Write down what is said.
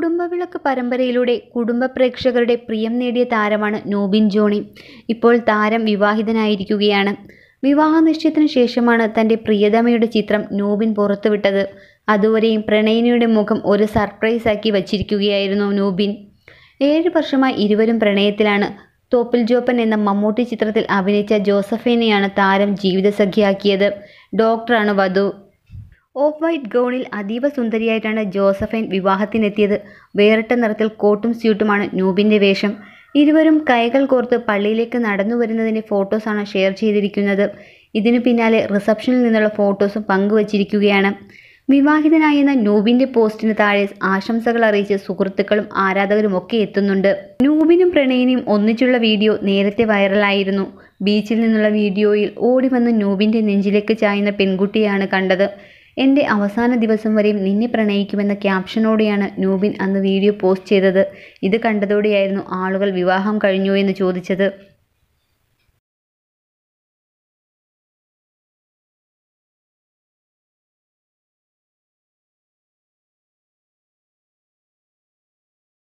കുടുംബവിളക്ക് പരമ്പരയിലൂടെ കുടുംബ പ്രേക്ഷകരുടെ പ്രിയം നേടിയ താരമാണ് നോബിൻ ജോണി ഇപ്പോൾ താരം വിവാഹിതനായിരിക്കുകയാണ് വിവാഹ നിശ്ചയത്തിന് ശേഷമാണ് തൻ്റെ പ്രിയതമയുടെ ചിത്രം നോബിൻ പുറത്തുവിട്ടത് അതുവരെയും പ്രണയിനിയുടെ മുഖം ഒരു സർപ്രൈസാക്കി വച്ചിരിക്കുകയായിരുന്നു നോബിൻ ഏഴ് വർഷമായി ഇരുവരും പ്രണയത്തിലാണ് തോപ്പിൽ ജോപ്പൻ എന്ന മമ്മൂട്ടി ചിത്രത്തിൽ അഭിനയിച്ച ജോസഫിനെയാണ് താരം ജീവിതസഖിയാക്കിയത് ഡോക്ടറാണ് വധു ഓഫ് വൈറ്റ് ഗൗണിൽ അതീവ സുന്ദരിയായിട്ടാണ് ജോസഫൈൻ വിവാഹത്തിനെത്തിയത് വേറിട്ട നിറത്തിൽ കോട്ടും സ്യൂട്ടുമാണ് നൂബിൻ്റെ വേഷം ഇരുവരും കൈകൾ കോർത്ത് പള്ളിയിലേക്ക് നടന്നു വരുന്നതിൻ്റെ ഫോട്ടോസാണ് ഷെയർ ചെയ്തിരിക്കുന്നത് ഇതിനു പിന്നാലെ റിസപ്ഷനിൽ നിന്നുള്ള ഫോട്ടോസും പങ്കുവച്ചിരിക്കുകയാണ് വിവാഹിതനായെന്ന നൂബിൻ്റെ പോസ്റ്റിന് താഴെ ആശംസകൾ അറിയിച്ച് സുഹൃത്തുക്കളും ആരാധകരും ഒക്കെ എത്തുന്നുണ്ട് നൂബിനും പ്രണയിനിയും ഒന്നിച്ചുള്ള വീഡിയോ നേരത്തെ വൈറലായിരുന്നു ബീച്ചിൽ നിന്നുള്ള വീഡിയോയിൽ ഓടി വന്ന് നൂബിൻ്റെ നെഞ്ചിലേക്ക് ചായുന്ന പെൺകുട്ടിയാണ് കണ്ടത് എൻ്റെ അവസാന ദിവസം വരെയും നിന്നെ പ്രണയിക്കുമെന്ന ക്യാപ്ഷനോടെയാണ് നൂബിൻ അന്ന് വീഡിയോ പോസ്റ്റ് ചെയ്തത് ഇത് കണ്ടതോടെയായിരുന്നു ആളുകൾ വിവാഹം കഴിഞ്ഞോ എന്ന് ചോദിച്ചത്